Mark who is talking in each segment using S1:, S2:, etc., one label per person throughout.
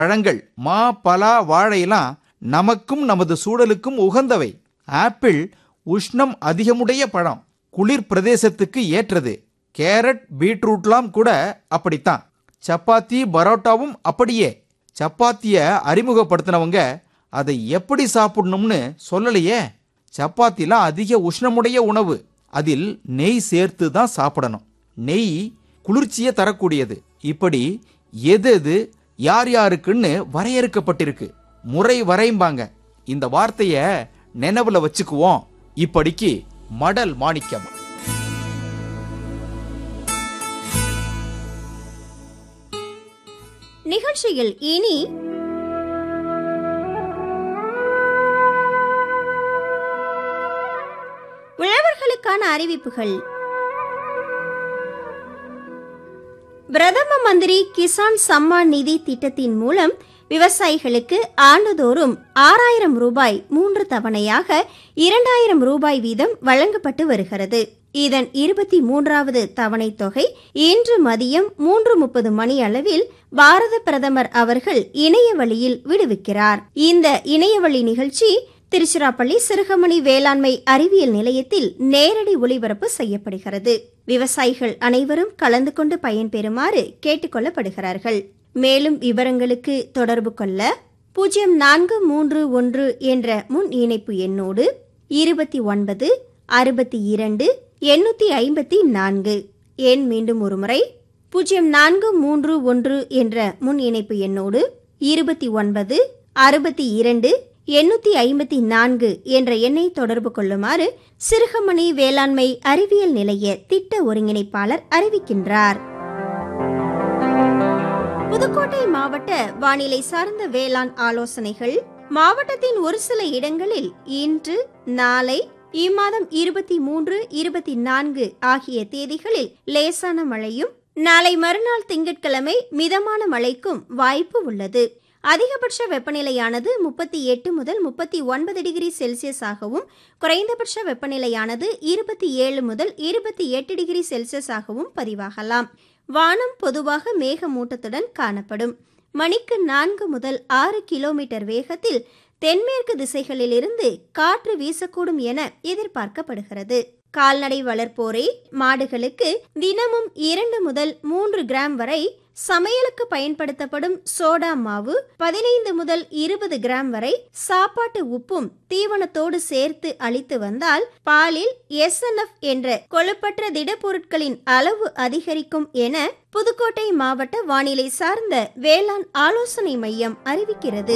S1: பழங்கள் மா பலா வாழையெல்லாம் நமக்கும் நமது சூழலுக்கும் உகந்தவை ஆப்பிள் உஷ்ணம் அதிகமுடைய பழம் குளிர் பிரதேசத்துக்கு ஏற்றது கேரட் பீட்ரூட்லாம் கூட அப்படித்தான் சப்பாத்தி பரோட்டாவும் அப்படியே சப்பாத்திய அறிமுகப்படுத்தினவங்க அதை எப்படி சாப்பிடணும்னு சொல்லலையே சப்பாத்திலாம் அதிக உஷ்ணமுடைய உணவு அதில் நெய் சேர்த்து தான் சாப்பிடணும் நெய் குளிர்ச்சியை தரக்கூடியது இப்படி எது எது யார் யாருக்குன்னு வரையறுக்கப்பட்டிருக்கு முறை வரைம்பாங்க இந்த வார்த்தைய நினைவுல வச்சுக்குவோம் இப்படிக்கு மடல் மாணிக்கம்
S2: நிகழ்ச்சியில் இனி உழவர்களுக்கான அறிவிப்புகள் பிரதம மந்திரி கிசான் சம்மான் நிதி திட்டத்தின் மூலம் விவசாயிகளுக்கு ஆண்டுதோறும் ஆறாயிரம் ரூபாய் மூன்று தவணையாக இரண்டாயிரம் ரூபாய் வீதம் வழங்கப்பட்டு வருகிறது இதன் இருபத்தி மூன்றாவது தவணை தொகை இன்று மதியம் மூன்று முப்பது மணி அளவில் பாரத பிரதமர் அவர்கள் இணைய வழியில் விடுவிக்கிறார் இந்த இணையவழி நிகழ்ச்சி திருச்சிராப்பள்ளி சிறுகமணி வேளாண்மை அறிவியல் நிலையத்தில் நேரடி ஒளிபரப்பு செய்யப்படுகிறது விவசாயிகள் அனைவரும் கலந்து கொண்டு பயன்பெறுமாறு கேட்டுக்கொள்ளப்படுகிறார்கள் மேலும் விவரங்களுக்கு தொடர்பு கொள்ள பூஜ்ஜியம் நான்கு மூன்று ஒன்று என்ற முன் இணைப்பு எண்ணோடு இருபத்தி ஒன்பது அறுபத்தி இரண்டு எண்ணூத்தி ஐம்பத்தி நான்கு எண் மீண்டும் ஒருமுறை பூஜ்ஜியம் நான்கு மூன்று ஒன்று என்ற முன் இணைப்பு எண்ணோடு இருபத்தி ஒன்பது அறுபத்தி இரண்டு எண்ணூத்தி ஐம்பத்தி நான்கு என்ற எண்ணை தொடர்பு கொள்ளுமாறு சிறுகமணி வேளாண்மை அறிவியல் நிலைய திட்ட ஒருங்கிணைப்பாளர் அறிவிக்கின்றார் புதுக்கோட்டை மாவட்ட வானிலை சார்ந்த வேளாண் ஆலோசனைகள் மாவட்டத்தின் ஒரு சில இடங்களில் இன்று நாளை இம்மாதம் இருபத்தி மூன்று இருபத்தி நான்கு ஆகிய தேதிகளில் லேசான மழையும் நாளை மறுநாள் திங்கட்கிழமை மிதமான மழைக்கும் வாய்ப்பு உள்ளது அதிகபட்ச வெப்பநிலையானது முப்பத்தி எட்டு முதல் முப்பத்தி ஒன்பது டிகிரி செல்சியஸ் ஆகவும் குறைந்தபட்ச வெப்பநிலையானது இருபத்தி ஏழு முதல் இருபத்தி எட்டு டிகிரி செல்சியஸ் ஆகவும் பதிவாகலாம் வானம் பொதுவாக மேகமூட்டத்துடன் காணப்படும் மணிக்கு நான்கு முதல் ஆறு கிலோமீட்டர் வேகத்தில் தென்மேற்கு திசைகளிலிருந்து காற்று வீசக்கூடும் என எதிர்பார்க்கப்படுகிறது கால்நடை வளர்ப்போரை மாடுகளுக்கு தினமும் இரண்டு முதல் மூன்று கிராம் வரை சமையலுக்கு பயன்படுத்தப்படும் சோடா மாவு பதினைந்து முதல் இருபது கிராம் வரை சாப்பாட்டு உப்பும் தீவனத்தோடு சேர்த்து அளித்து வந்தால் பாலில் எஸ்என்எஃப் என்ற கொழுப்பற்ற திடப்பொருட்களின் அளவு அதிகரிக்கும் என புதுக்கோட்டை மாவட்ட வானிலை சார்ந்த வேளாண் ஆலோசனை மையம் அறிவிக்கிறது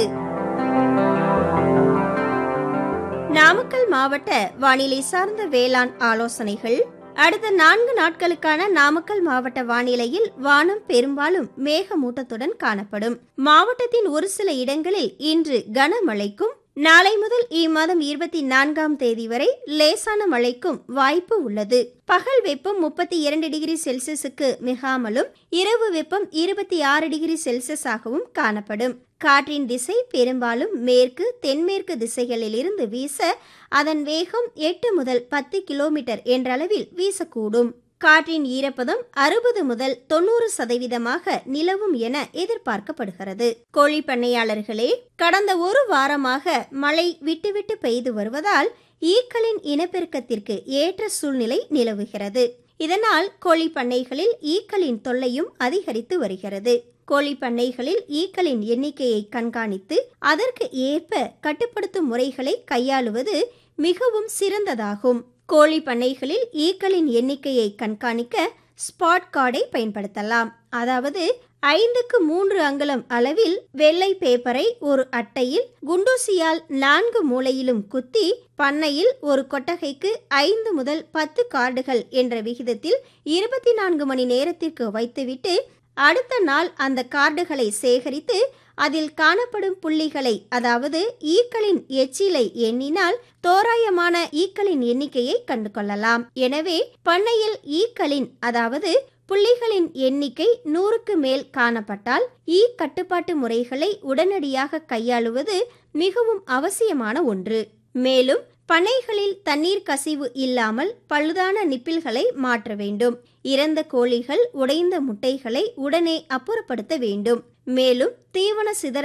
S2: நாமக்கல் மாவட்ட வானிலை சார்ந்த வேளாண் ஆலோசனைகள் அடுத்த நான்கு நாட்களுக்கான நாமக்கல் மாவட்ட வானிலையில் வானம் பெரும்பாலும் மேகமூட்டத்துடன் காணப்படும் மாவட்டத்தின் ஒரு சில இடங்களில் இன்று கனமழைக்கும் நாளை முதல் இம்மாதம் இருபத்தி நான்காம் தேதி வரை லேசான மழைக்கும் வாய்ப்பு உள்ளது பகல் வெப்பம் முப்பத்தி இரண்டு டிகிரி செல்சியஸுக்கு மிகாமலும் இரவு வெப்பம் இருபத்தி ஆறு டிகிரி செல்சியஸாகவும் காணப்படும் காற்றின் திசை பெரும்பாலும் மேற்கு தென்மேற்கு திசைகளில் இருந்து வீச அதன் வேகம் எட்டு முதல் பத்து கிலோமீட்டர் என்றளவில் வீசக்கூடும் காற்றின் ஈரப்பதம் அறுபது முதல் தொண்ணூறு சதவீதமாக நிலவும் என எதிர்பார்க்கப்படுகிறது கோழி பண்ணையாளர்களே கடந்த ஒரு வாரமாக மழை விட்டுவிட்டு பெய்து வருவதால் ஈக்களின் இனப்பெருக்கத்திற்கு ஏற்ற சூழ்நிலை நிலவுகிறது இதனால் கோழி பண்ணைகளில் ஈக்களின் தொல்லையும் அதிகரித்து வருகிறது கோழி பண்ணைகளில் ஈக்களின் எண்ணிக்கையை கண்காணித்து அதற்கு ஏற்ப கட்டுப்படுத்தும் முறைகளை கையாளுவது மிகவும் சிறந்ததாகும் கோழி பண்ணைகளில் ஈக்களின் எண்ணிக்கையை கண்காணிக்க ஸ்பாட் கார்டை பயன்படுத்தலாம் அதாவது ஐந்துக்கு மூன்று அங்குலம் அளவில் வெள்ளை பேப்பரை ஒரு அட்டையில் குண்டூசியால் நான்கு மூலையிலும் குத்தி பண்ணையில் ஒரு கொட்டகைக்கு ஐந்து முதல் பத்து கார்டுகள் என்ற விகிதத்தில் இருபத்தி நான்கு மணி நேரத்திற்கு வைத்துவிட்டு அடுத்த நாள் அந்த கார்டுகளை சேகரித்து அதில் காணப்படும் புள்ளிகளை அதாவது ஈக்களின் எச்சிலை எண்ணினால் தோராயமான ஈக்களின் எண்ணிக்கையை கண்டு கொள்ளலாம் எனவே பண்ணையில் ஈக்களின் அதாவது புள்ளிகளின் எண்ணிக்கை நூறுக்கு மேல் காணப்பட்டால் ஈ கட்டுப்பாட்டு முறைகளை உடனடியாக கையாளுவது மிகவும் அவசியமான ஒன்று மேலும் பண்ணைகளில் தண்ணீர் கசிவு இல்லாமல் பழுதான நிப்பில்களை மாற்ற வேண்டும் இறந்த கோழிகள் உடைந்த முட்டைகளை உடனே அப்புறப்படுத்த வேண்டும் மேலும் தீவன சிதற